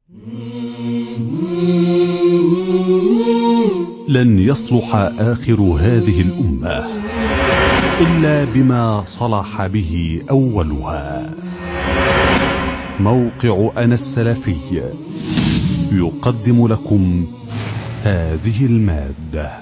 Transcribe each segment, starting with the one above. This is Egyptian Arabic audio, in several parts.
لن يصلح آخر هذه الأمة إلا بما صلح به أولها موقع أنا السلفي يقدم لكم هذه المادة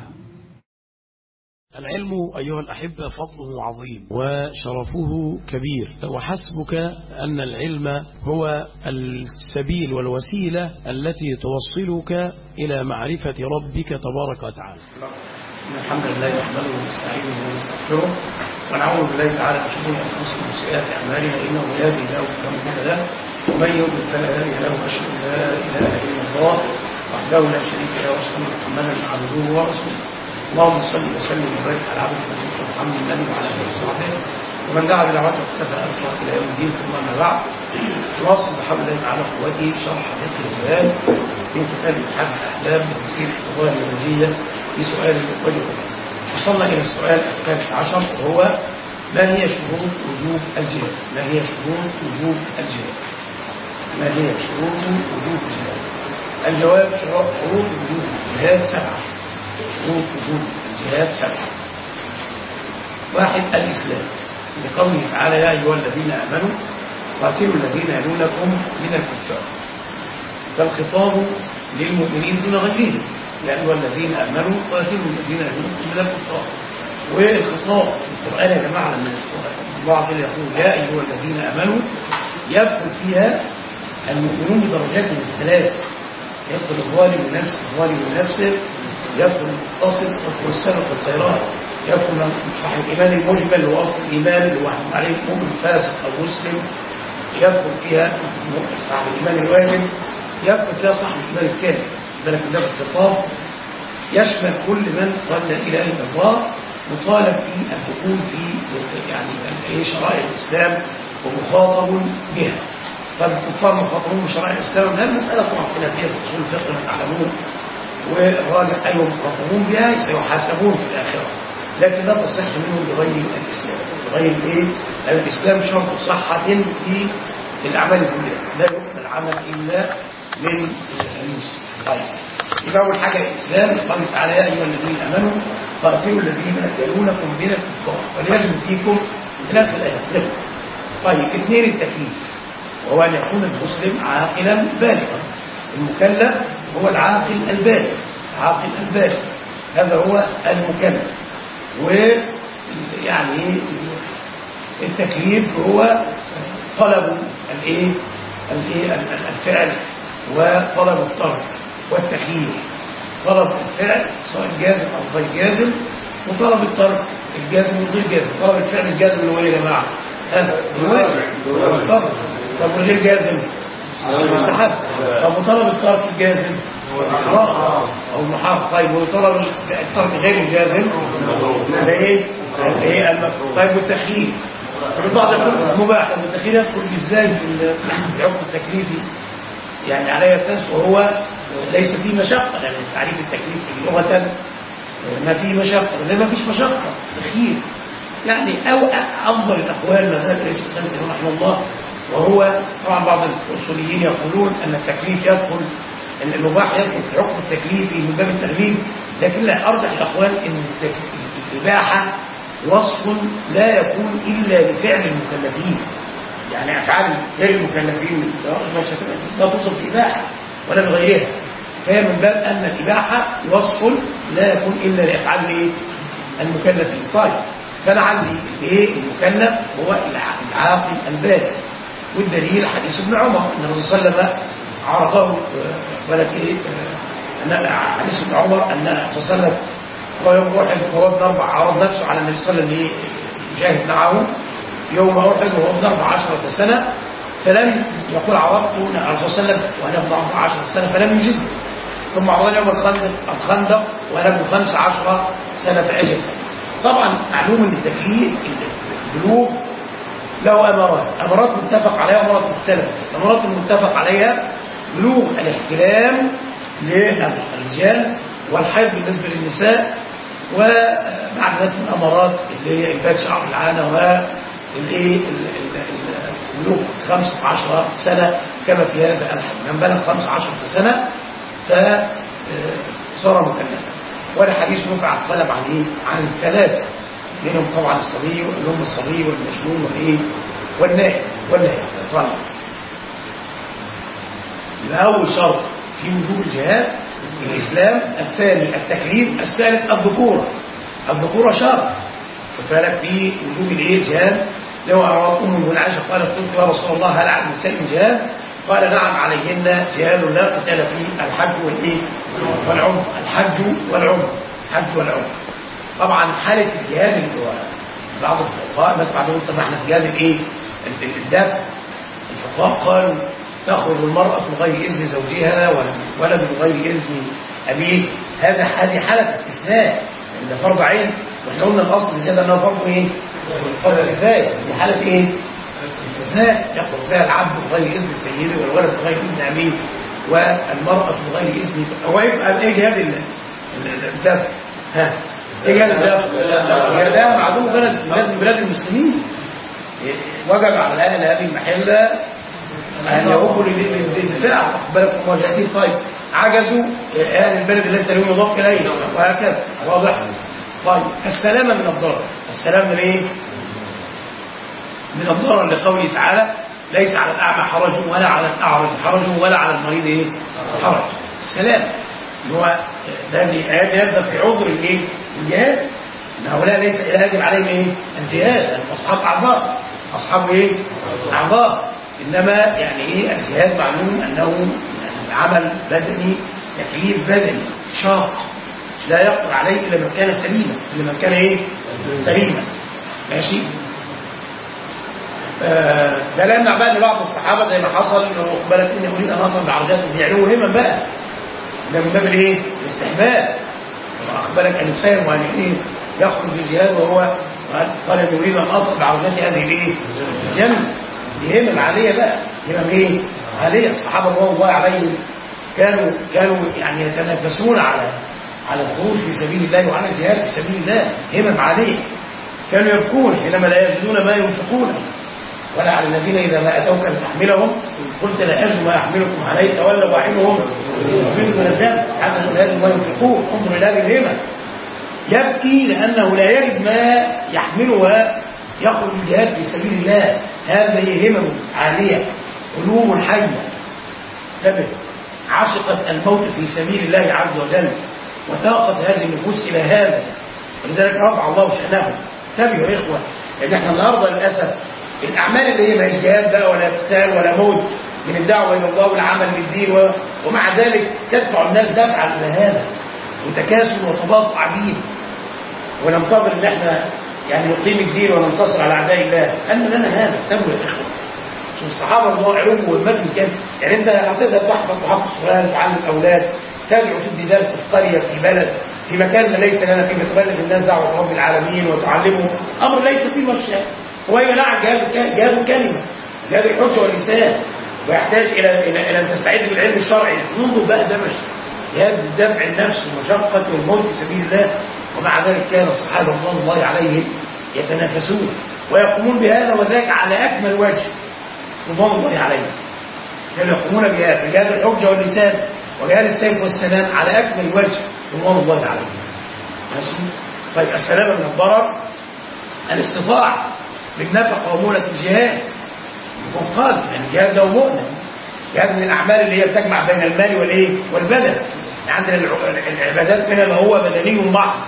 العلم أيها الأحبة فضله عظيم وشرفه كبير وحسبك أن العلم هو السبيل والوسيلة التي توصلك إلى معرفة ربك تبارك وتعالى إن الحمد لله نحمده ونستعينه ونستغفره ونعوذ بالله تعالى من شرور انفسنا وسيئات اعمالنا انه من يهده الله فلا مضل له ومن يضلل فلا هادي له واشهد ان لا اله الا الله وحده لا شريك له واشهد ان محمدا عبده ورسوله اللهم صل وسلم وبارك على عبدك ونبيك محمد النبي وعلى اله وصحبه ومن دعا بدعوته واختفى اثره الى يوم الدين ثم اما بعد نواصل بحول الله تعالى قوته شرح فقه الجلال من كتاب اتحاد الاحلام وتفسير الظاهر الوجيه في سؤال وجه وصلنا الى السؤال الخامس عشر وهو ما هي شروط وجوب الجهاد؟ ما هي شروط وجوب الجهاد؟ ما هي شروط وجوب الجهاد؟ الجواب شروط وجوب الجهاد سبعه شروط وجوب الجهاد سبعه واحد الاسلام لقوله تعالى يا ايها الذين امنوا قاتلوا الذين يلونكم من الكفار فالخطاب للمؤمنين دون غيرهم يا ايها الذين امنوا قاتلوا الذين يلونكم من الكفار والخطاب في القران يا جماعه لما البعض يقول يا ايها الذين امنوا يدخل فيها المؤمنون بدرجات الثلاث يدخل الظالم لنفسه الظالم لنفسه يدخل المتصل يدخل السابق والخيرات يدخل صاحب الايمان المجمل اللي هو اصل الايمان اللي هو عليه مؤمن فاسق او مسلم يدخل فيها صاحب الايمان الواجب يدخل فيها صاحب الايمان الكامل ذلك ده الخطاب يشمل كل من قال لا اله الا الله مطالب به ان تكون في يعني شرائع الاسلام ومخاطب بها طب الكفار مخاطبون بشرائع الاسلام لا المساله طبعا خلافيه في اصول الفقه ما تعلمون والراجل ايوه مخاطبون بها سيحاسبون في الاخره لكن لا تصح منهم بغير الاسلام بغير ايه؟ الاسلام شرط صحه في الاعمال كلها لا يقبل العمل الا من المسلم طيب يبقى اول حاجه الاسلام قال تعالى يا ايها الذين امنوا قاتلوا الذين يلونكم من الكفار وليجد فيكم ثلاث الايات طيب اثنين التكليف وهو ان يكون المسلم عاقلا بالغا المكلف هو العاقل البالغ العاقل البالغ هذا هو المكلف ويعني التكليف هو طلب الايه الايه الفعل وطلب الترك والتخيير طلب الفعل سواء جازم او غير جازم وطلب الترك الجازم والغير جازم طلب الفعل الجازم اللي هو ايه يا جماعه هذا الواجب طب طب والغير جازم مستحب طب وطلب الترك الجازم حرام او محرم طيب وطلب الترك غير الجازم ده ايه ايه المكروه طيب والتخيير البعض يقول مباح طب التخيير يدخل ازاي في الحكم التكليفي يعني على اساس وهو ليس فيه مشقه لان تعريف التكليف لغه ما فيه مشقه ولا ما فيش مشقه تخيير يعني او افضل الاقوال ما زال الاسم سلم رحمه الله وهو طبعا بعض الاصوليين يقولون ان التكليف يدخل ان المباح يدخل في حكم التكليفي من باب التغليب لكن لا ارجح الاقوال ان الاباحه وصف لا يكون الا لفعل المكلفين يعني افعال غير المكلفين لا توصف باباحه ولا بغيرها فهي من باب ان الاباحه وصف لا يكون الا لافعال ايه المكلفين طيب فانا عندي ايه المكلف هو العاقل البالغ والدليل حديث ابن عمر ان الرسول صلى الله عليه وسلم عرضه ولك ايه ان حديث ابن عمر ان الرسول صلى الله عليه وسلم هو يوم احد وهو ابن اربع عرض نفسه على النبي صلى الله عليه وسلم يجاهد معه يوم احد وهو ابن اربع عشرة سنه فلم يقول عرضت على الرسول صلى الله عليه وسلم وانا ابن اربع عشرة سنه فلم يجزني ثم عرضني يوم الخندق الخندق وانا ابن خمس عشرة سنه فاجل سنه طبعا معلوم ان التكليف البلوغ له امارات امارات متفق عليها وامارات مختلفه الامارات المتفق عليها بلوغ الاحتلام للرجال والحيض بالنسبه للنساء وبعد ذلك من الامارات اللي هي انتاج شعر العانه والايه بلوغ 15 سنة كما في هذا الحديث من بلغ 15 سنة فصار مكلفا ولا حديث رفع القلم عن ايه؟ عن الثلاثة منهم طبعا الصبي والأم الصبي والمجنون والايه؟ والنائم والنائم طبعا يبقى أول شرط في وجوب الجهاد الإسلام الثاني التكليف الثالث الذكورة الذكورة شرط خد بالك في وجوب الايه الجهاد لو أراد أم من عائشة قالت قلت يا رسول الله هل على النساء جهاد؟ قال نعم عليهن جهاد لا قتال فيه الحج والايه؟ والعمر الحج والعمر الحج والعمر طبعا حالة الجهاد اللي هو بعض الفقهاء ناس بعضهم طب احنا في جهاد الايه؟ الدفع الفقهاء قالوا تخرج المرأة من غير إذن زوجها ولا ولا من غير إذن أبيه هذا هذه حالة استثناء ده فرض عين واحنا قلنا الأصل كده أنه فرض إيه؟ فرض كفاية دي حالة إيه؟ استثناء يخرج فيها العبد بغير إذن سيده والولد بغير إذن أبيه والمرأة بغير إذن هو يبقى إيه جهاد ال- ال- الدفع؟ ها؟ إيه جهاد الدفع؟ جهاد معدوم بلد بلاد من بلاد المسلمين وجب على أهل هذه المحلة أن يوقفوا للدفاع واخد بالك مواجهتين طيب عجزوا أهل البلد التي لم يضاف إليه وهكذا واضح طيب السلامة من الضرر السلامة من إيه؟ من الضرر لقوله تعالى ليس على الأعمى حرج ولا على الأعرج حرج ولا على المريض إيه؟ حرج السلام اللي هو ده اللي آيات نازله في عذر الإيه؟ الجهاد إن هؤلاء ليس يجب عليهم إيه؟ الجهاد لأنهم أصحاب أعذار أصحاب إيه؟ أعذار إنما يعني إيه الجهاد معلوم أنه عمل بدني تكليف بدني شاق لا يقدر عليه إلا من كان سليما إلا من كان إيه؟ سليما ماشي آه، ده لا يمنع بقى ان بعض الصحابه زي ما حصل انه خد بالك اني اريد ان اطلب بعرجات دي يعلوه همم بقى ده من باب الايه؟ الاستحباب واخد بالك ان يساهم وان ايه؟ يخرج للجهاد وهو قال إني اريد ان اطلب بعرجات هذه الايه؟ الجنه دي همم عاليه بقى همم ايه؟ عاليه الصحابه رضوان الله عليهم كانوا كانوا يعني يتنافسون على على الخروج في سبيل الله وعلى الجهاد في سبيل الله همم عاليه كانوا يبكون حينما لا يجدون ما ينفقون ولا على الذين إذا ما أتوك لتحملهم قلت لا أجد ما أحملكم عليه تولوا واحدهم يفيد من الدم حسن لا يجد ما ينفقون انظر إلى هذه الهمة يبكي لأنه لا يجد ما يحملها يخرج الجهاد في سبيل الله هذه همم عالية قلوب حية انتبه عشقت الموت في سبيل الله عز وجل وتاقت هذه النفوس إلى هذا ولذلك رفع الله شأنهم انتبهوا يا إخوة لأن احنا النهارده للأسف الأعمال اللي هي مش جهاد بقى ولا قتال ولا موت من الدعوة إلى الله والعمل بالدين و... ومع ذلك تدفع الناس دفعا إلى هذا وتكاسل وتباطؤ عجيب وننتظر إن احنا يعني نقيم الدين وننتصر على أعداء الله أن لنا هذا تمر يا إخوة شوف الصحابة رضوان علوم وهمتهم كان يعني أنت هتذهب تحفظ تحفظ قرآن تعلم الأولاد تدعو تدي درس في قرية في بلد في مكان ليس لنا فيه تبلغ الناس دعوة رب العالمين وتعلمهم أمر ليس فيه مشاكل هو ينعم جهاد جهاد الكلمة جهاد الحجة واللسان ويحتاج إلى إلى إلى أن تستعد بالعلم الشرعي انظر بقى ده مش جهاد دفع النفس ومشقة والموت في سبيل الله ومع ذلك كان الصحابة رضوان الله عليهم يتنافسون ويقومون بهذا وذاك على أكمل وجه رضوان الله عليهم كانوا يقومون بهذا بجهاد الحجة واللسان وجهاد السيف والسنان على أكمل وجه رضوان الله عليهم ماشي طيب السلامة من الضرر الاستطاعة بالنفقة ومولة الجهاد وقال يعني الجهاد ده مؤمن جهاد من الأعمال اللي هي بتجمع بين المال والإيه والبدن عندنا العبادات منها ما هو بدني محض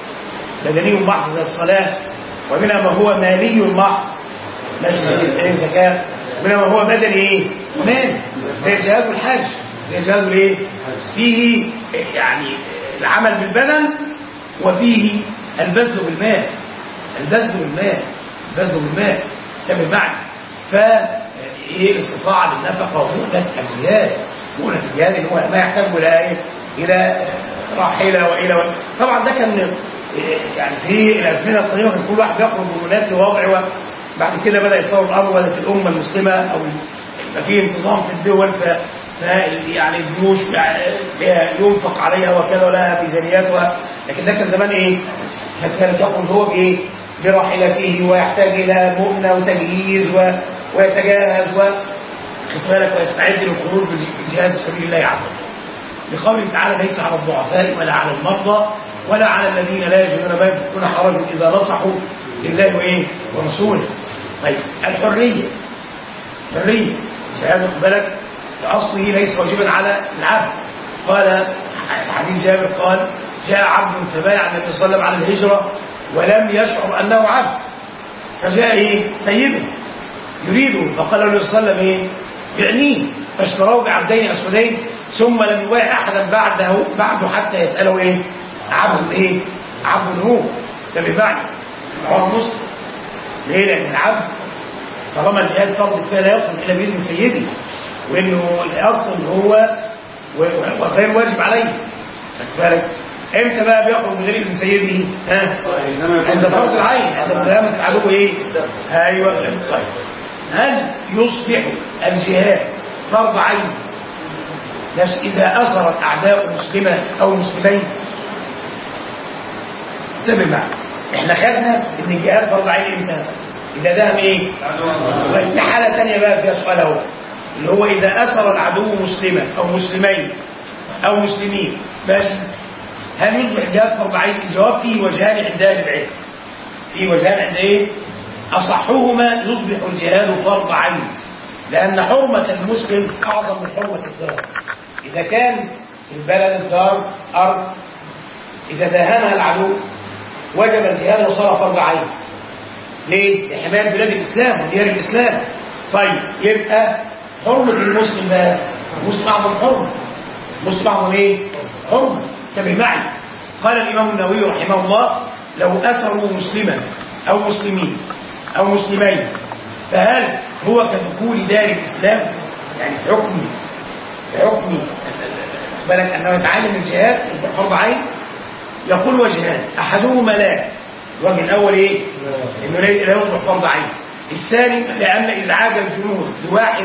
بدني محض زي الصلاة ومنها ما هو مالي محض ماشي زي الزكاة ومنها ما هو بدني إيه مال زي الجهاد والحج زي الجهاد والإيه فيه يعني العمل بالبدن وفيه البذل بالمال البذل بالمال البذل بالمال كمل معي ف ايه الاستطاعه للنفقه ومؤنه الجهاد مؤنه الجهاد اللي هو ما يحتاج الى ايه؟ الى راحله والى طبعا ده كان يعني في الازمنه القديمه كان كل واحد يخرج بمنات وضع بعد كده بدا يتطور الامر بدات الامه المسلمه او يبقى في انتظام في الدول ف يعني الجيوش ينفق عليها وكذا ولها ميزانياتها لكن ده كان زمان ايه؟ كان يخرج هو بايه؟ براحلته ويحتاج الى مؤنه وتجهيز و... ويتجهز و خد بالك ويستعد للخروج بالجهاد في سبيل الله عز وجل لقوله تعالى ليس على الضعفاء ولا على المرضى ولا على الذين لا يجدون ما ينفقون حرج اذا نصحوا لله وايه ورسوله طيب الحريه حريه جهاد خد بالك لاصله ليس واجبا على العبد قال حديث جابر قال جاء عبد فبايع النبي صلى الله عليه وسلم على الهجره ولم يشعر انه عبد فجاء ايه سيده يريده فقال له صلى الله عليه وسلم ايه بعنيه فاشتروه بعبدين اسودين ثم لم يبايع احدا بعده بعده حتى يساله ايه عبد ايه عبد هو ده بيباعي رواه مسلم ليه لان العبد طالما الجهاد فرض كفايه لا يخرج الا باذن سيدي وانه الاصل هو وغير واجب عليه خد بالك امتى بقى بيخرج من غير اذن سيدي ها عند فرض العين عند مداهمه العدو ايه ايوه طيب هل يصبح الجهاد فرض عين بس اذا اثرت اعداء مسلمه او مسلمين انتبه معي احنا خدنا ان الجهاد فرض عين امتى اذا دهم ايه في حاله ثانيه بقى فيها سؤال اهو اللي هو اذا اثر العدو مسلما او مسلمين او مسلمين ماشي هل يصبح الجهاد فرض عين الجواب فيه وجهان عند اهل العلم فيه وجهان عند ايه اصحهما يصبح الجهاد فرض عين لان حرمه المسلم اعظم من حرمه الدار اذا كان البلد الدار ارض اذا داهمها العدو وجب الجهاد وصار فرض عين ليه؟ لحماية بلاد الإسلام وديار الإسلام طيب يبقى حرمة المسلم بقى المسلم أعظم حرمة المسلم أعظم إيه؟ حرمة انتبه معي قال الإمام النووي رحمه الله لو أسروا مسلما أو مسلمين أو مسلمين فهل هو كدخول دار الإسلام يعني في حكم في حكم بالك أنه يتعلم الجهاد يصبح فرض عين يقول وجهان أحدهما لا الوجه الأول إيه؟ إنه لا يصبح فرض عين الثاني لأن إزعاج الجنود لواحد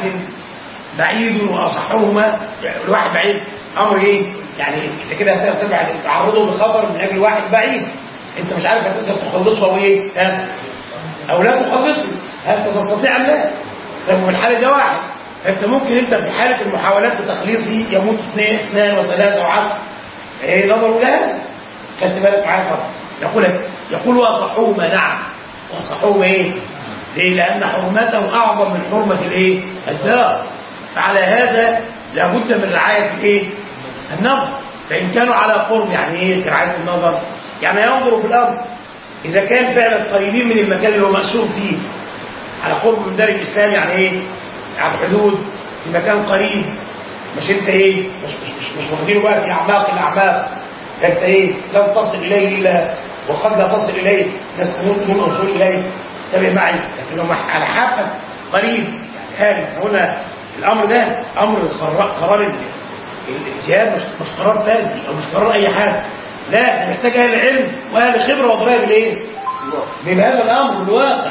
بعيد وأصحهما الواحد بعيد أمر إيه؟ يعني أنت كده هتبع تعرضه لخطر من أجل واحد بعيد أنت مش عارف هتقدر تخلصه أو إيه؟ ها؟ أو لا تخلصه هل ستستطيع أم لا؟ طب في الحالة ده واحد فأنت ممكن أنت في حالة المحاولات لتخليصه يموت اثنين اثنان وثلاثة وعشر إيه نظروا لها؟ خدت بالك معايا طبعا يقول يقول واصحهما نعم واصحهما ايه ليه لان حرمته اعظم من حرمه الايه الدار فعلى هذا لابد من رعايه الايه النظر فان كانوا على قرب يعني ايه في رعايه النظر يعني ينظروا في الارض اذا كان فعلا قريبين من المكان اللي هو مأسور فيه على قرب من دار الاسلام يعني ايه على الحدود في مكان قريب مش انت ايه مش مش مش, مش واخدينه بقى في اعماق الاعماق فانت ايه لن تصل اليه الا وقد لا تصل اليه ناس تموت دون الوصول اليه انتبه معي لكن لو على حافه قريب يعني هنا الامر ده امر قرار الجهاد مش مش قرار فردي او مش قرار اي حاجه لا محتاج اهل علم واهل خبره ودرايه بالايه؟ بهذا الامر بالواقع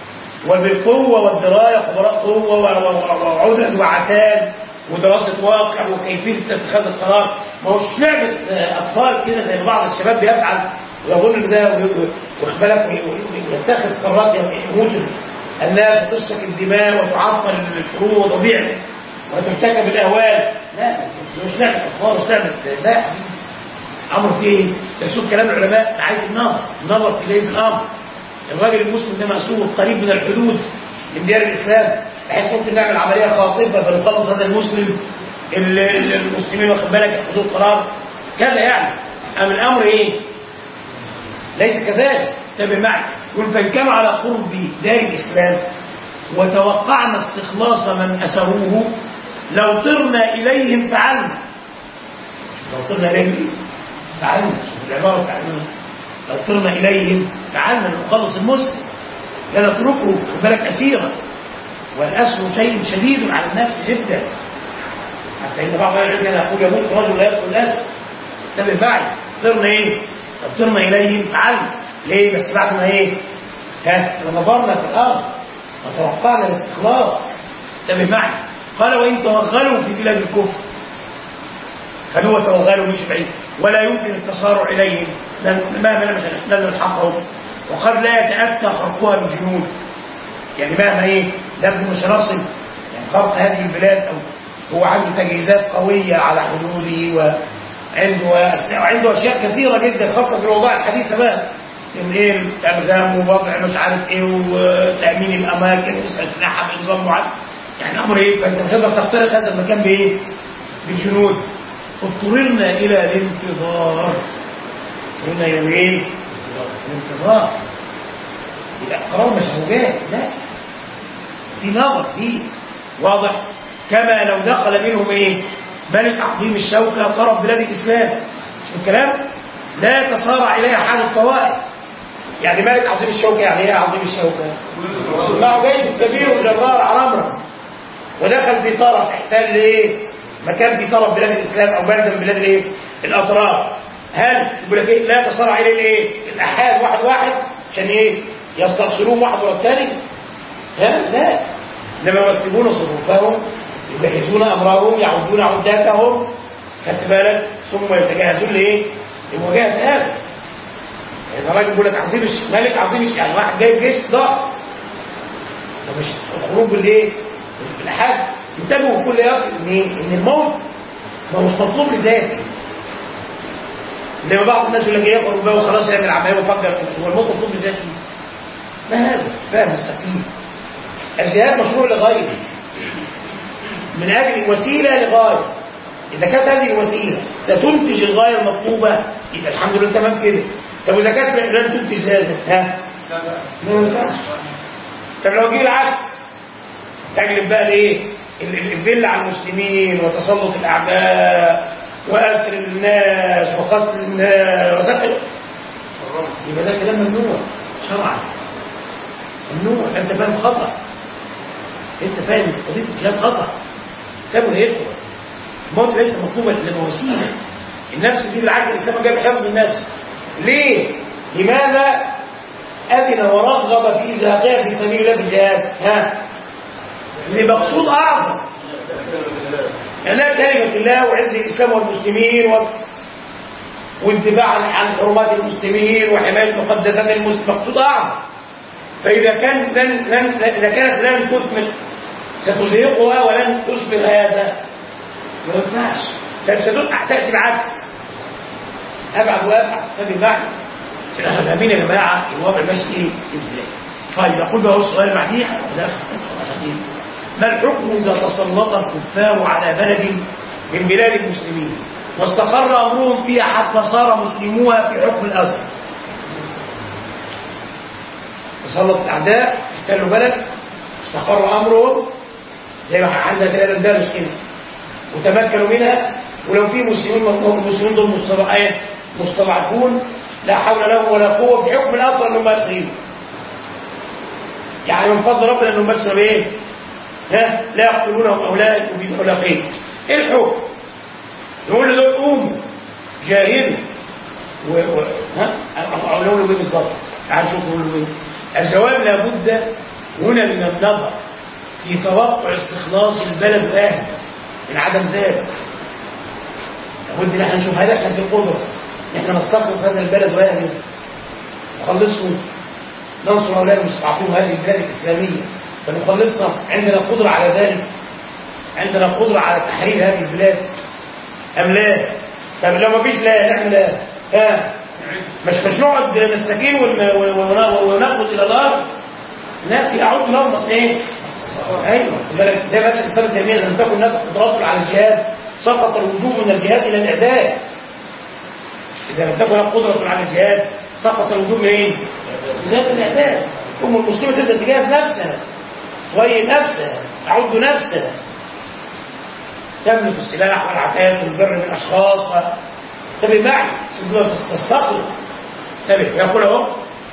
وبالقوه والدرايه خبراء قوه وعدد وعتاد ودراسة واقع وكيفية اتخاذ القرار ما هوش لعبة أطفال كده زي بعض الشباب بيفعل ويظن إن ده واخد بالك ويتخذ قرارات يموت الناس وتسفك الدماء وتعطل الحروب وتضيع وترتكب الأهوال لا مش لعبة أطفال مش لعبة لا أمر في إيه؟ يشوف كلام العلماء رعاية النظر النظر في ليه في الأمر الراجل المسلم ده مسؤول قريب من الحدود من ديار الإسلام بحيث ممكن نعمل عملية خاطفة فنخلص هذا المسلم المسلمين واخد بالك حدود قرار كذا يعني أم الأمر إيه؟ ليس كذلك انتبه معي يقول فإن كانوا على قرب دار الإسلام وتوقعنا استخلاص من أسروه لو طرنا إليهم فعلنا لو طرنا إليهم فعلنا العبارة بتاعتنا لو طرنا إليهم فعلنا نخلص المسلم لا نتركه خد بالك أسيرا والأسر شيء شديد على النفس جدا حتى إن بعض العلم يقول يموت رجل لا يدخل الأسر انتبه معي طرنا إيه؟ طب طرنا إليهم فعلنا ليه؟ بس بعد ما إيه؟ ها ونظرنا في الأرض وتوقعنا الاستخلاص انتبه معي قال وإن توغلوا في بلاد الكفر خلوه توغلوا مش بعيد ولا يمكن التسارع إليهم مهما لم نلحقهم وقد لا يتأتى خرقها بالجنود يعني مهما ايه نبدو مش هنصل يعني خرق هذه البلاد او هو عنده تجهيزات قويه على حدوده وعنده أسلحة وعنده اشياء كثيره جدا خاصه في الاوضاع الحديثه بقى من ايه الالغام ووضع مش عارف ايه وتامين الاماكن واسلحه بنظام معين يعني امر ايه فانت مش هتقدر تخترق هذا المكان بايه؟ بالجنود اضطررنا الى الانتظار اضطررنا الى ايه؟ الانتظار يبقى قرار مش هوجات لا في نظر فيه واضح كما لو دخل منهم ايه ملك عظيم الشوكه ضرب بلاد الاسلام شو الكلام لا يتصارع اليها حال الطوائف يعني ملك عظيم الشوكه يعني ايه عظيم الشوكه معه جيش كبير وجبار عرمرة ودخل في طرف احتل ايه مكان في طرف بلاد الاسلام او بلد من بلاد الايه الاطراف هل يقول لك ايه لا تصارع اليه الايه الاحاد واحد واحد عشان ايه يستأصلون واحد ورا الثاني ها لا انما يرتبون صفوفهم يجهزون امرهم يعودون عداتهم خدت بالك ثم يتجهزون لايه؟ لمواجهه هذا يعني راجل بيقول لك عظيم الش- ملك عظيم الش- يعني واحد جايب جيش ضخم ده مش الخروج بالايه؟ بالاحاد انتبهوا كل يوم ان إيه؟ ان الموت ما هوش مطلوب لذاته انما بعض الناس يقول لك ايه يخرج بقى وخلاص يعمل عمليه ويفكر هو الموت مطلوب لذاته ما هذا فاهم السقيم الجهاد مشروع لغايه من اجل وسيله لغايه اذا كانت هذه الوسيله ستنتج الغايه المطلوبه يبقى الحمد لله تمام كده طب واذا كانت لن تنتج هذا ها ما ينفعش طب لو جه العكس تجلب بقى الايه ال- ال- الذل على المسلمين وتسلط الاعداء واسر الناس وقتل الناس وسفك يبقى ده كلام ممنوع شرعا ممنوع انت فاهم خطا انت فاهم قضيه الجهاد خطا كانوا هيقوى الموت ليس مطلوبا الا وسيله النفس دي بالعكس الاسلام جاب حفظ النفس ليه لماذا اذن ورغب في زهقها في سبيل الله بالجهاد ها لمقصود اعظم اعلاء كلمه الله وعز الاسلام والمسلمين و... والدفاع عن عن حرمات المسلمين وحمايه مقدسات المسلمين مقصود اعظم فاذا كان لن لن اذا كانت لن تثمر ستزهقها ولن تصبر هذا ما ينفعش طيب ستدفع تاتي بعكس ابعد وابعد تبي بعد عشان احنا فاهمين يا جماعه الوضع ماشي ايه ازاي طيب يقول بقى هو السؤال بعديه ده ما الحكم اذا تسلط الكفار على بلد من بلاد المسلمين واستقر امرهم فيها حتى صار مسلموها في حكم الاسر تسلط الاعداء احتلوا بلد استقر امرهم زي ما عندنا كده الاندلس كده وتمكنوا منها ولو في مسلمين المسلمين دول مستضعفين مستضعفون لا حول لهم ولا قوه في حكم الاسرى انهم اسرين يعني من فضل ربنا انهم بس بايه؟ ها لا يقتلونهم او لا يبيدون ولا خير ايه الحكم؟ نقول لدول قوموا جاهدوا و... و... ها او نقول له ايه بالظبط؟ تعال شوف نقول له ايه الجواب لابد هنا من النظر في توقع استخلاص البلد واهله من عدم ذلك لابد ان احنا نشوف هل احنا في القدره ان احنا نستخلص هذا البلد واهله نخلصه ننصر هؤلاء المستضعفين هذه البلاد الاسلاميه فنخلصها عندنا قدره على ذلك عندنا قدره على تحرير هذه البلاد ام لا طب لو ما فيش لا نعمل لا ها مش مش نقعد نستكين ون- ون- ون- ونخرج الى الارض لا في اعود لهم اصل ايه ايوه لذلك زي ما قال الاسلام تيميه لم تكن هناك قدرات على الجهاد سقط الوجوب من الجهاد الى الاعداد اذا لم تكن هناك قدره على الجهاد سقط الوجوب من ايه؟ من ذات الاعداد ام المسلمه تبدا تجهز نفسها تهيئ نفسها تعد نفسها تملك السلاح والعتاد والجر من الاشخاص و... تبي معي تستخلص تبي يقول اهو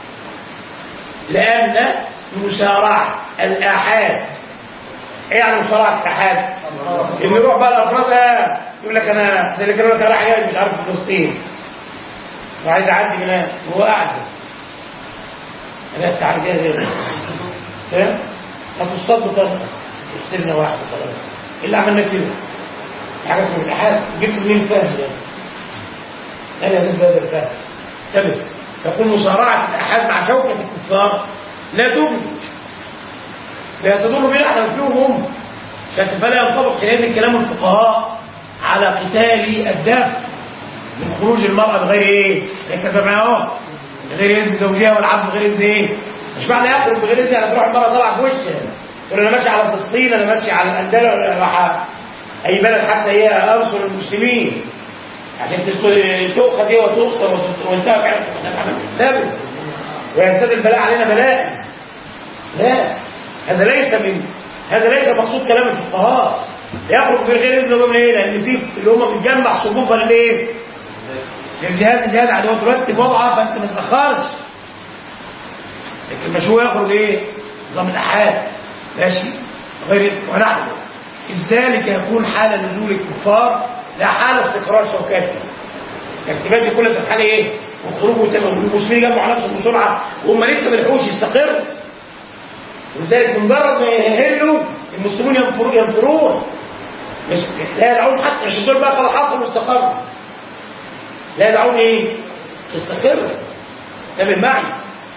لان مسارعه الاحاد ايه يعني مسارعه الاحاد؟ ان يروح بقى الافراد آه، يقول لك انا زي اللي كانوا يقول لك انا رايح جاي مش عارف فلسطين وعايز اعدي من هنا وهو اعزل انا تعال جاي فاهم؟ هتصطاد بطريقه سنه واحده خلاص اللي عملنا كده حاجه اسمها الالحاد جبت منين فاهم ده انا هذا هذا الفهم تمام يقول مصارعه الاحاد مع شوكه الكفار لا تبني لا تضر بنا احنا فيهم هم لكن فلا ينطبق حينئذ كلام الفقهاء على قتال الدافع من خروج المرأة بغير ايه؟ ركز معايا اهو بغير اذن زوجها والعبد بغير اذن ايه؟ مش معنى يخرج بغير اذن يعني تروح المرأة طالعة في وشها تقول انا ماشي على فلسطين انا ماشي على الاندلس راح اي بلد حتى هي انصر المسلمين عشان تت- تؤخذ هي وتؤخذ وت- وانتهى فعلا ثابت ويزداد البلاء علينا بلاء لا هذا ليس من هذا ليس مقصود كلام الفقهاء يخرج من غير اذن الامم ليه؟ لان في الامه بتجمع صفوفها للايه؟ للجهاد جهاد عدو ترتب وضعها فانت ما تتاخرش لكن مش هو يخرج ايه؟ نظام الاحاد ماشي غير ونحن إذ ذلك يكون حال نزول الكفار لا حال استقرار شوكاتهم الارتباط دي كلها في حاله ايه؟ والخروج والمسلمين يجمعوا نفسهم بسرعه وهم لسه ما لحقوش يستقروا ولذلك مجرد ما يهلوا المسلمون ينفرون ينفرون مش لا يدعون حتى مش دول بقى خلاص حصل واستقر لا يدعون ايه؟ تستقر انتبه معي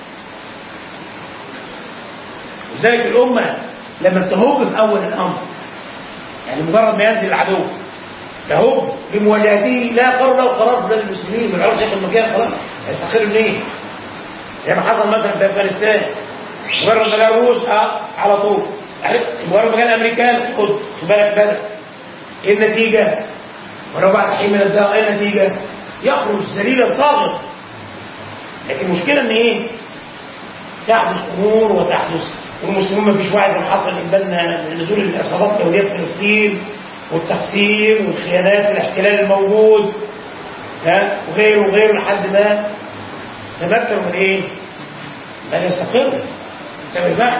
لذلك الامه لما تهب في اول الامر يعني مجرد ما ينزل العدو تهب بمواجهته لا قرر له قرار في بلاد المسلمين ما يعرفش ياخد مكان خلاص هيستقر منين؟ زي ما حصل مثلا في افغانستان مجرد ما جاء الروس آه، على طول عرفت؟ مجرد ما جاء الامريكان خد خد بالك بالك ايه النتيجه؟ ولو بعد حين من الدهر ايه النتيجه؟ يخرج ذليلا صاغر لكن المشكله ان ايه؟ تحدث امور وتحدث والمسلمون ما فيش واحد زي ما حصل قدامنا نزول العصابات اليهوديه في فلسطين والتقسيم والخيانات والاحتلال الموجود ها وغيره وغيره لحد ما تمكن من ايه؟ ان يستقر انتبه معي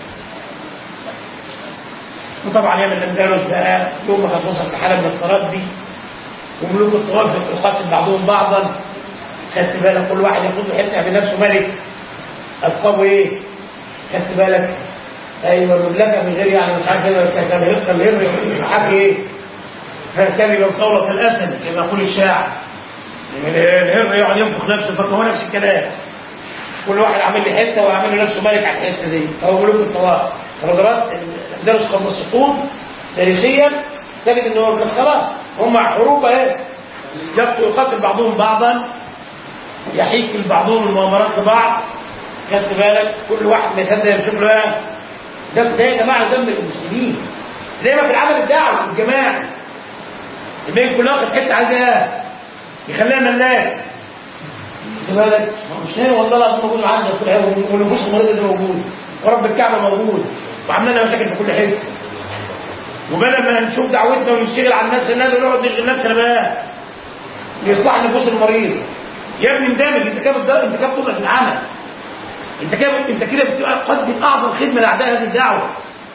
وطبعا يعمل الاندلس بقى يوم ما كانت وصلت لحاله من التردي وملوك الطوائف يقاتل بعضهم بعضا خدت بالك كل واحد ياخد له حته بنفسه ملك القبو ايه؟ خدت بالك ايوه المملكه من غير يعني مش عارف كده كان هيبقى الهر حاجه ايه؟ كلمه صولة الاسد كما يقول الشاعر الهر يقعد ينفخ نفسه فهو نفس الكلام كل واحد عامل لي حته وعامل له نفسه ملك على الحته دي فهو ملوك الطوائف لو درست الاندلس قبل السقوط تاريخيا تجد ان هو كان خلاص هم حروب اهي يقتل بعضهم بعضا يحيك بعضهم المؤامرات لبعض خدت بالك كل واحد ما يصدق يمسك له ايه ده ده يا جماعه دم المسلمين زي ما في العمل الدعوي الجماعي البيت كلها واخد حته عايز ايه يخليها ملاك خد بالك مش هي والله العظيم موجود عندنا في العالم والنفوس المريضه دي موجود ورب الكعبه موجود وعاملين لنا مشاكل في كل حته وبدل ما نشوف دعوتنا ونشتغل على الناس الناس ونقعد نشغل نفسنا بقى لاصلاح نفوس المريض يا ابني اندمج انت كده بتضل انت كده بتضعف العمل انت كده انت كده بتقدم اعظم خدمه لاعداء هذه الدعوه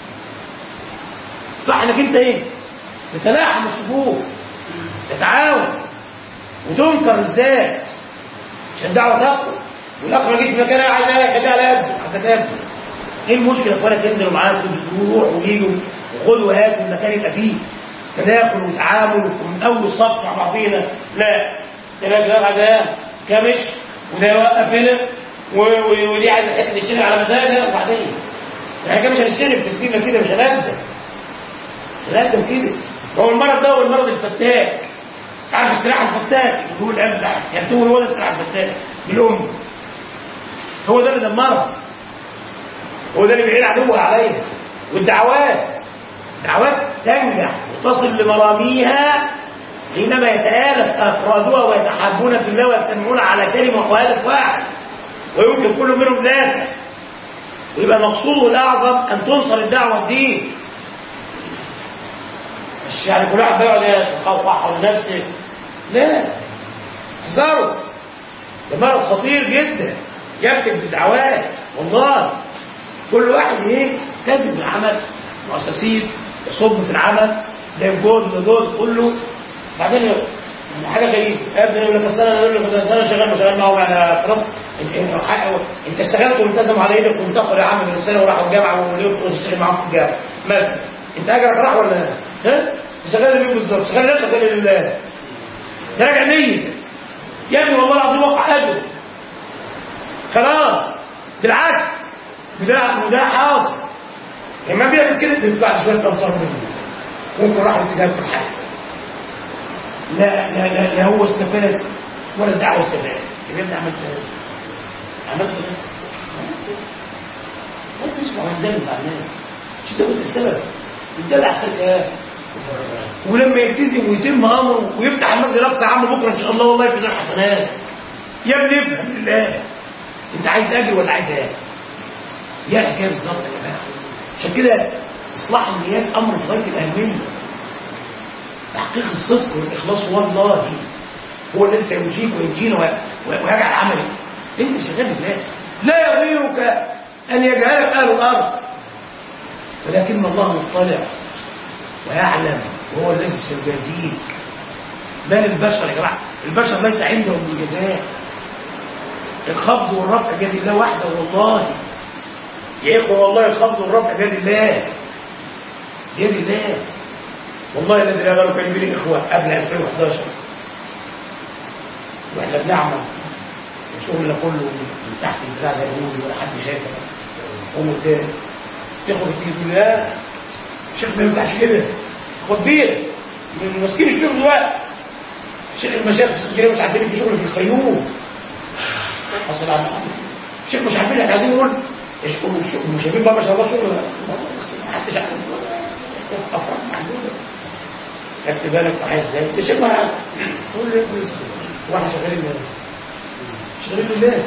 صح انك انت ايه تتلاحم الصفوف تتعاون وتنكر الذات عشان الدعوه تقوى والاخ ما يجيش من مكانها عايز يخليها على قد حتى تبني ايه المشكله يا اخوانا تنزلوا معاكم وتروحوا ويجوا وخدوا وهاتوا المكان يبقى فيه تداخل وتعامل ومن اول صف مع بعضينا لا تلاقي ده عايز ايه كمش وده يوقف هنا و- و- ودي عايزه حته تشتغل على مزاجها وبعدين احنا كده مش هنشتغل في تسليمه كده مش هنقدم مش هنقدم كده هو المرض ده هو المرض الفتاك عارف السلاح الفتاك يقول ابلع يكتبوا هو ده السلاح الفتاك بالام هو ده اللي دمرها هو ده اللي بيعين عدوها عليها والدعوات دعوات تنجح وتصل لمراميها حينما يتآلف أفرادها ويتحابون في الله ويجتمعون على كلمة وهدف واحد ويمكن كل منهم ذاته ويبقى مقصوده الأعظم أن تنصر الدعوة الدين مش يعني كل واحد بيقعد يتخوف حول نفسه لا احذروا ده مرض خطير جدا يكتب بالدعوات والله كل واحد ايه يلتزم بالعمل مؤسسين يصب في العمل ده جهد ده جهد كله بعدين يعني حاجه غريبه ابني يقول لك اصل انا يقول لك اصل انا شغال شغال معاهم انا خلاص انت انت حق- انت اشتغلت والتزموا على ايدك وانتقلوا يا عم من السنه وراحوا الجامعه وليه تشتغل معاهم في الجامعه مالك انت اجرك راح ولا لا؟ ها؟ شغال لمين بالظبط؟ شغال نفسك ولا لله؟ ده راجع نيه يا ابني والله العظيم وقع اجر خلاص بالعكس وده وده حاضر لما بيعمل كده بيطلع شويه امطار منه ممكن راح اتجاه الحاجه لا لا لا لا هو استفاد ولا الدعوه استفاد يبقى انت عملت ايه؟ عملت بس ما تسمع وندلع على الناس مش انت كنت السبب بتدلع خلق ايه ولما يلتزم ويتم امره ويفتح المسجد الاقصى يا عم بكره ان شاء الله والله يجزاه حسنات يا ابني افهم لله انت عايز اجر ولا عايز ايه؟ يا الحكايه بالظبط يا جماعه عشان كده اصلاح النيات امر في غايه الاهميه تحقيق الصدق والاخلاص والله هو الذي سينجيك وينجينا وي- ويجعل عملك انت شغال بالله لا يغيرك ان يجهلك اهل الارض ولكن الله مطلع ويعلم وهو الذي سيجازيك بل البشر يا جماعه البشر ليس عندهم الجزاء الخفض والرفع بيد الله وحده والله يا اخوه والله الخفض والرفع بيد الله بيد الله والله الذي لا غيره كان بين اخوه قبل 2011 واحنا بنعمل شغلنا كله من تحت البتاع زي ما بيقولوا ولا حد شايفه هم تاني ياخد تيجي تقول لا الشيخ ما ينفعش كده خد بيه من ماسكين الشغل دلوقتي شيخ المشايخ في اسكندريه مش عارفين في شغل في الفيوم حصل على الشيخ مش عارفين احنا عايزين نقول المشاهدين بقى ما شاء الله شغل ما حدش عارف افراد محدوده خدت بالك معايا ازاي؟ الشيخ ما عارف قول له يا ابني اسكت واحنا شغالين لله شغالين لله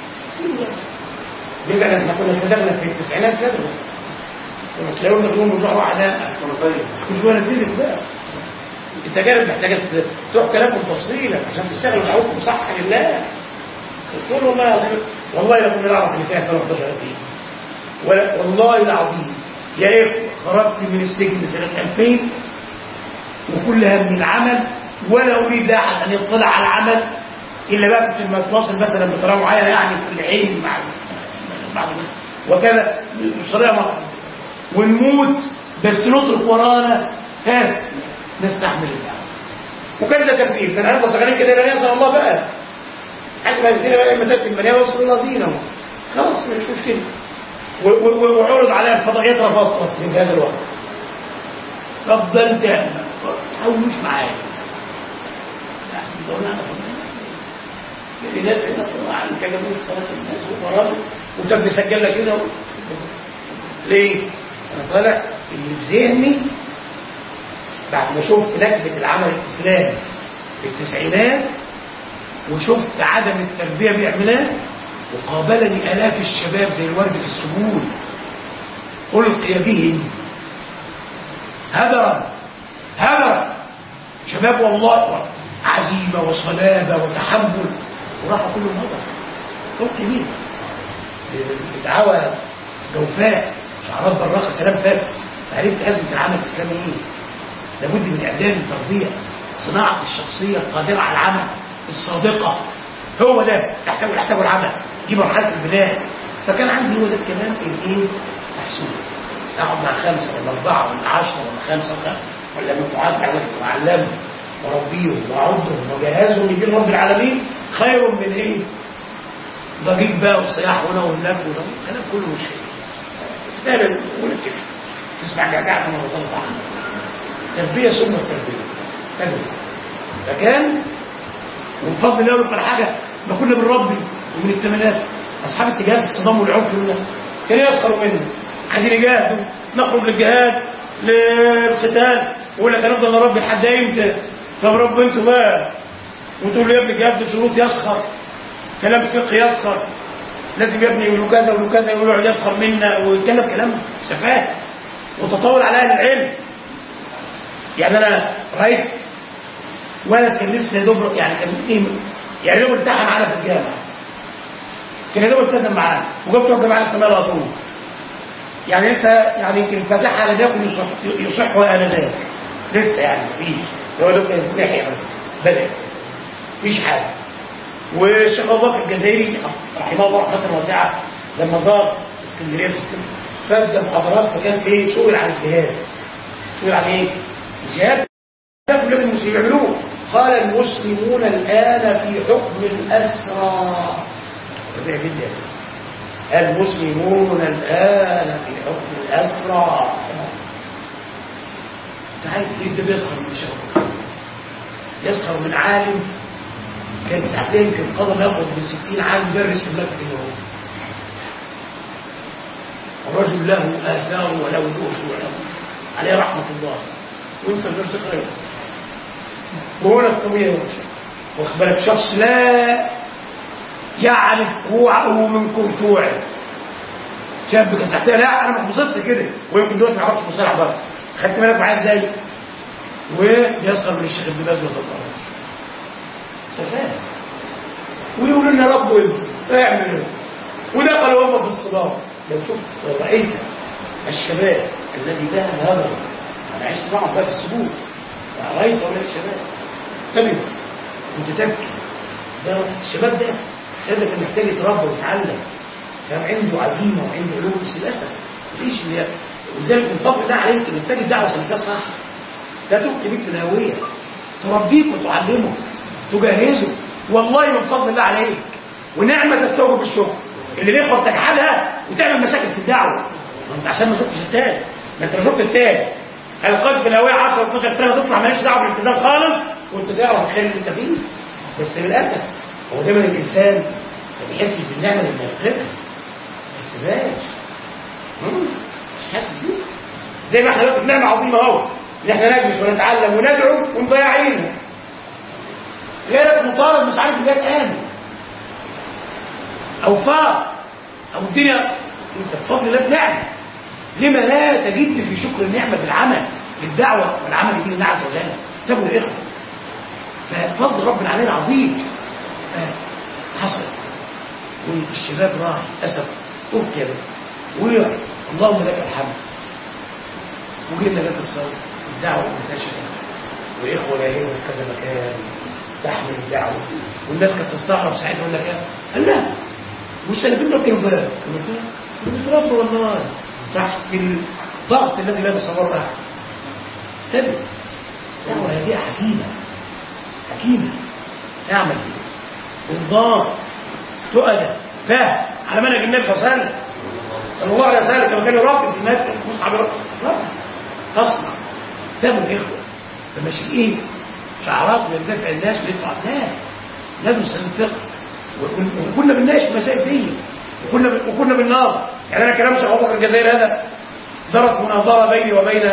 بيبقى احنا كنا بدأنا في التسعينات كده كنا تلاقوا لنا يوم رجوع واحدة كل شويه نتكلم بقى التجارب محتاجه تروح كلامكم تفصيلا عشان تشتغلوا دعوتكم صح لله قلت له والله العظيم والله لو كنا نعرف اللي فيها 13 دي ولا والله العظيم يا اخوه خرجت من السجن سنه 2000 وكل هم العمل ولا اريد احد ان يطلع على العمل الا بقى كنت لما اتواصل مثلا بطريقه معينه يعني في العلم مع مع وكذا بطريقه معينه ونموت بس نترك ورانا ها نستحمل الدعوه وكان ده ترتيب كان هنبقى صغيرين كده لا ينزل الله بقى حتى ما يدينا بقى لما تاتي المنيا ويوصل الله دينه خلاص مش مشكله و- و- وعرض عليها الفضائيات رفضت اصلا في هذا الوقت طب ده انت ما تحاولوش معايا يعني دول انا يعني ناس هنا طبعا كلموا ثلاث الناس وبرامج وكان بيسجل لك كده ليه؟ انا طالع اللي في ذهني بعد ما شفت نكبه العمل الاسلامي في التسعينات وشفت عدم التربيه بيعملها وقابلني الاف الشباب زي الورد في السجون القي بهم هدرا هدرا شباب والله عزيمه وصلابه وتحمل وراحوا كلهم هدرا القي بهم بدعوى جوفاء شعارات براقه كلام فارغ عرفت ازمه العمل الاسلامي ايه لابد من اعداد وتربيه صناعه الشخصيه القادره على العمل الصادقه هو ده يحتاج يحتاج العمل دي مرحله البناء فكان عندي هو ده الكلام الايه محسوب اقعد مع خمسه ولا اربعه ولا عشره ولا خمسه ولا ولا مجموعات على واعلمهم واربيهم واعدهم واجهزهم لدين رب العالمين خير من ايه؟ ضجيج بقى والصياح هنا والنبل وده الكلام كله مش ده ده ولا كده تسمع جعجعه من الله عنه تربيه ثم التربيه تربيه فكان ومن فضل الله يقول حاجه ما كنا بنربي ومن الثمانينات اصحاب اتجاهات الصدام والعنف دول كانوا يسخروا منه عايزين يجاهدوا نخرج للجهاد للقتال ويقول لك هنفضل نربي لحد امتى طب ربوا انتوا بقى وتقول له يا ابني الجهاد ده شروط يسخر كلام فقه يسخر لازم يا ابني يقولوا كذا ويقولوا كذا يقولوا يقعد يسخر منا ويتكلم كلام سفاه وتطاول على اهل العلم يعني انا رايت ولد كان لسه يا دوب يعني كان ايه يعني يا دوب ارتاح معانا في الجامعه كان يا دوب التزم معانا وجبت واحده معانا اسمها على طول يعني لسه يعني يمكن فاتحها على بياكل يصح يصح انذاك لسه يعني مفيش هو دوب كان لحيه بس بدا مفيش حاجه والشيخ ابو بكر الجزائري رحمه الله رحمه واسعه لما زار اسكندريه فبدا محاضرات فكان في سئل عن الجهاد سئل عن ايه؟ الجهاد ده كل المسلمين يعملوه قال المسلمون الان في حكم الاسرى طبيعي جدا المسلمون الآن في حكم الأسرى انت عارف ايه ده بيسخر من الشغل يسخر من عالم كان ساعتين كان قدم ياخد من 60 عالم يدرس في المسجد النبوي الرجل له آثار وله جهد وله عليه رحمة الله وانت غير تقرأ وهنا الطبيعي واخد بالك شخص لا يعرف كوعه من كوعه شاب كان ساعتها لا انا ما ببسطش كده ويمكن دلوقتي ما يعرفش مصطلح بقى خدت بالك معايا ازاي ويسخر من الشيخ ابن باز ويتطرش سفاه ويقول لنا رب وابن اعمل ودخلوا هم في الصلاه لو شفت رايت الشباب الذي ذهب هذا انا عشت معهم بقى في السجود رايت هؤلاء الشباب انتبهوا كنت تبكي ده الشباب ده الشباب ده كان محتاج يتربى ويتعلم كان عنده عزيمه وعنده علوم بس للاسف ليش اللي ولذلك من فضل الله عليك ان تجد دعوه سلفيه صح لا تبكي بك في الهويه تربيك وتعلمك تجهزه والله من فضل الله عليك ونعمه تستوجب الشكر اللي الاخوه بتجحدها وتعمل مشاكل في الدعوه عشان ما شفتش التاني ما انت لو شفت التاني هيقعد في الهويه 10 12 سنه تطلع مالكش دعوه بالالتزام خالص وانت تعرف الخير اللي انت فيه بس للاسف هو دايما الانسان ما بيحسش بالنعمه اللي بيفقدها ما يحسبهاش مش حاسس بيه زي ما احنا دلوقتي في نعمه عظيمه اهو ان احنا نجلس ونتعلم وندعو ومضيعينها غيرك مطالب مش عارف ازاي تامن او فار او الدنيا انت بفضل الله نعمه لما لا تجد في شكر النعمه بالعمل بالدعوه والعمل بدين الله عز وجل تبوا الاخوه ففضل ربنا علينا عظيم حصل والشباب راح اسف ابكي ويا اللهم لك الحمد وجبنا لك الصوت الدعوه منتشره واخوه جاهزه في كذا مكان تحمل الدعوه والناس كانت تستغرب ساعتها يقول لك ايه قال لا والسلفيين دول كانوا فين؟ كانوا فين؟ بيتربوا والله تحت الضغط الذي لا يتصور احد تبع الدعوه هذه حكيمه حكيمه اعمل بيه انضام تؤدى فهم على منهج النبي صلى الله عليه وسلم صلى الله عليه وسلم كما كان يربي في المسجد مصعب رب تصنع تابوا الاخوه فماشي ايه شعارات ويندفع الناس ويدفع لا لازم نستخدم الفقه وكنا بنناقش مسائل دي وكنا وكنا بالنار يعني انا كلام شيخ ابو بكر الجزائري هذا درت مناظره بيني وبين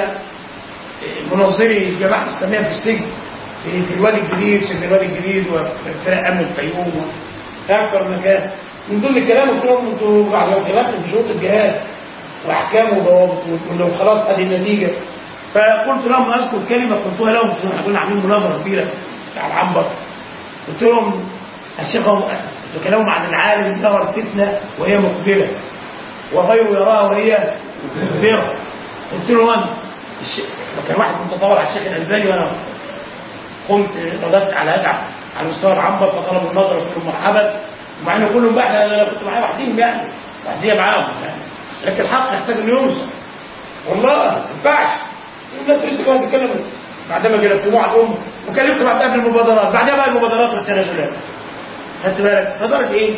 منظري الجماعه الاسلاميه في السجن في في الوادي الجديد سجن الوادي الجديد وفرق امن الفيوم اكثر مكان من ضمن الكلام قلت لهم انتوا بعد ما خلفتوا في شروط الجهاد واحكام وضوابط ولو خلاص ادي النتيجه فقلت لهم اذكر كلمه قلتها لهم احنا كنا عاملين مناظره كبيره بتاع العنبر قلت لهم الشيخ تكلموا عن العالم ترى الفتنه وهي مقبله وغيره يراها وهي مدبره قلت له انا كان واحد متطور على الشيخ الالباني وانا قمت رددت على ازعم على مستوى العنبر فطلبوا النظر قلت لهم مرحبا ومع انه كلهم بقى انا كنت معايا وحدين يعني وحديه معاهم يعني لكن الحق يحتاج انه ينصر والله ما ينفعش الناس لسه كانوا بيتكلموا بعدما جلبتموه على الام وكان لسه بعدها قبل المبادرات بعدها بقى المبادرات والتنازلات خدت بالك فضلت ايه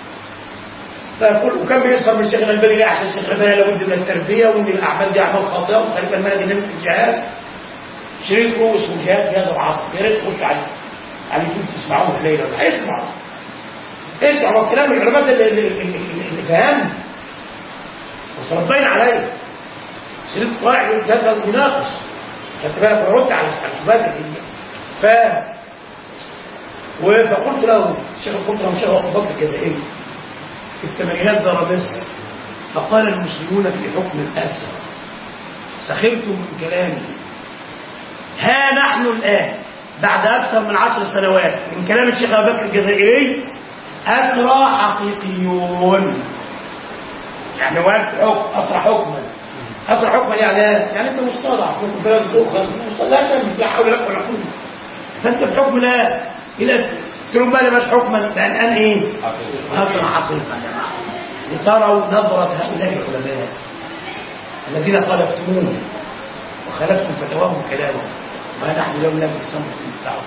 فكل وكان بيسخر من الشيخ الالباني ليه عشان الشيخ الالباني لابد من التربيه وان الاعمال دي اعمال خاطئه وخليفه المنهج النبي في الجهاد شريط له اسمه جهاد في هذا العصر يا ريت تخش عليه على اليوتيوب تسمعوه الليله ولا اسمعوا اسمعوا الكلام العلماء اللي, اللي, اللي, اللي فهمني وتربينا عليه شريط طالع ده بيناقش خدت بالك ورد على الشبهات دي ف فقلت له الشيخ قلت له الشيخ ابو بكر الجزائري في الثمانينات زار مصر فقال المسلمون في حكم الاسر سخرتم من كلامي ها نحن الان بعد اكثر من عشر سنوات من كلام الشيخ ابو بكر الجزائري اسرى حقيقيون يعني وقت حكم اسرى حكما اسرى حكما يعني يعني انت مستضعف ممكن بلد تؤخذ لا تعمل لا حول لك ولا قوه فانت في حكم لا الى تقولوا بقى مش حكما لان ان ايه اسرى حقيقه لتروا نظره هؤلاء العلماء الذين خالفتموهم وخالفتم فتواهم وكلامهم ما نحن اليوم لا بنسمع في الدعوه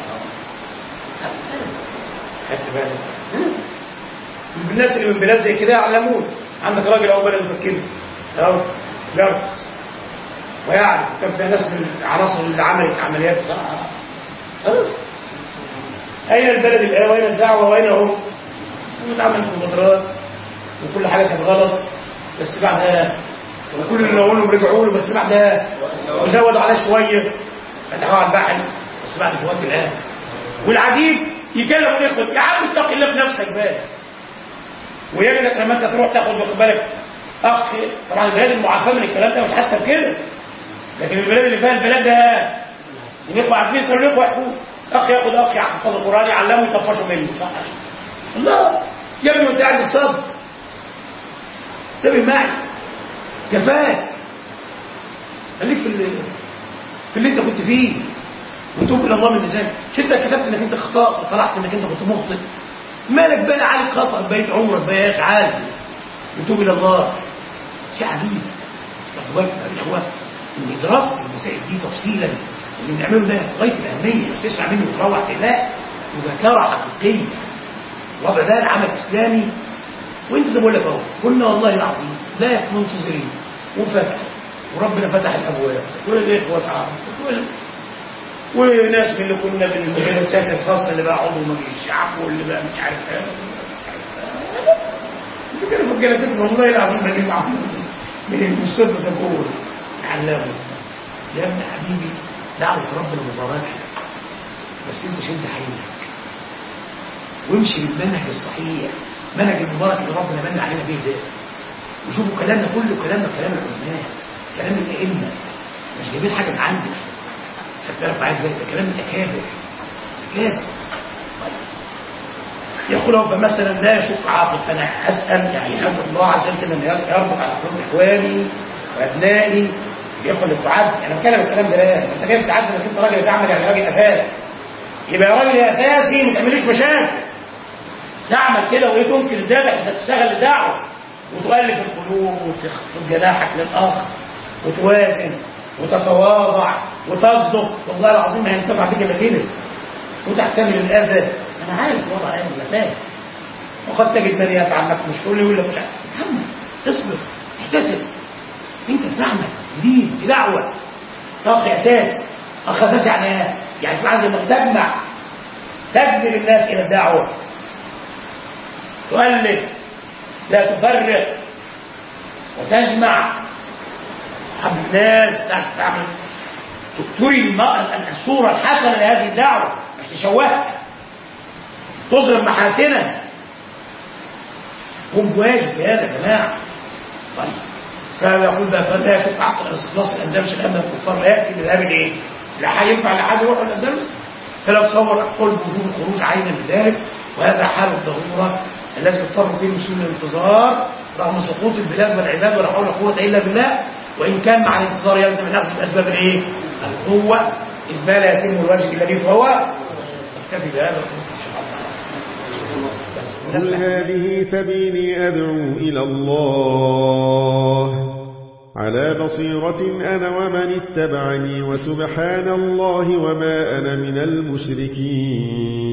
خدت بالك الناس اللي من بلاد زي كده يعلمون عندك راجل اهو بلد مفكره اهو جرس ويعرف كان فيها ناس من العناصر اللي عملت عمليات أه. اين البلد الان واين الدعوه واين هم واتعمل مبادرات وكل حاجه كانت غلط بس بعدها وكل اللي نقول لهم رجعوا له بس بعدها وزودوا عليه شويه فتحوا على البحر بس بعد فوات الان والعجيب يكلم الاخوه يا عم اتق الله بنفسك بقى ويجدك لما انت تروح تاخد واخد بالك اخ طبعا البلاد المعافاه من الكلام ده مش حاسه بكده لكن البلاد اللي فيها البلاد ده الاخوه عارفين يسالوا الاخوه يحكوا اخ ياخد اخ يحفظ القران يعلمه يطفشه منه صح الله يا ابني وانت قاعد الصبر انتبه معي كفاك خليك في اللي في اللي انت كنت فيه وتوب الى الله من ذلك مش انت كتبت انك انت خطأ وطلعت انك انت كنت مخطئ مالك بقى عليك خطأ بقيت عمرك بقى يا اخي عادي وتوب الى الله شيء عجيب خدوا بالك يا اخوه ان دراسه المسائل دي تفصيلا اللي بنعمله ده غايه الاهميه مش تسمع منه وتروح لا مذاكره حقيقيه الوضع ده العمل الاسلامي وانت زي ما بقول لك اهو كنا والله العظيم لا منتظرين وفتح وربنا فتح الابواب والاخوه تعرفوا وناس من اللي كنا بالجلسات الخاصه اللي بقى عضو مجلس الشعب واللي بقى مش عارف اللي كانوا في الجلسات والله العظيم بجيب معاهم من المصيبه زبور علموا يا ابن حبيبي دعوه ربنا مباركه بس انت شد حيلك وامشي بالمنهج الصحيح منهج المبارك اللي ربنا من علينا به ده وشوفوا كلامنا كله كلامنا كلام العلماء كلام الائمه مش جايبين حاجه من عندك خدت بالك عايز ده كلام الاكابر اكابر يقول هو مثلا لا يشك عاقل فانا اسال يعني ادعو الله عز وجل ان يربط على قلوب اخواني وابنائي الاخوه اللي بتعد انا بتكلم الكلام ده لا انت جاي بتعد انك انت راجل بتعمل يعني راجل اساس يبقى يا راجل يا اساسي ما تعمليش مشاكل تعمل كده وايه تنكر ذاتك انت تشتغل للدعوه وتؤلف القلوب وتخفض جناحك للاخر وتوازن وتتواضع وتصدق والله العظيم ما هينتفع بك الا كده وتحتمل الاذى انا عارف وضع ايه انا فاهم وقد تجد من يفعل لك مش تقول لي يقول لك مش عارف تتحمل تصبر احتسب انت بتعمل دين بدعوه طاقه اساس اخ اساس يعني ايه؟ يعني تبقى عندك تجمع تجذب الناس الى الدعوه تؤلف لا تفرق وتجمع حب الناس ناس تعمل تري الصورة الحسنة لهذه الدعوة مش تشوهها تظهر محاسنها هم بواجب بهذا يا جماعة طيب فيقول بقى فلا يشك عقل استخلاص الاندلس الامن الكفار لا ياتي بذهاب الايه؟ لا هينفع لحد يروح الاندلس فلا تصور اقول بوجوب الخروج عينا بذلك وهذا حال الضروره الذي يضطر فيه المسلمون الانتظار رغم سقوط البلاد والعباد ولا حول ولا قوه الا بالله وان كان مع الانتظار يلزم الاخذ باسباب الايه؟ القوه اذ ما لا يتم الواجب الا به فهو اكتفي بهذا قل هذه سبيلي أدعو إلى الله على بصيرة أنا ومن اتبعني وسبحان الله وما أنا من المشركين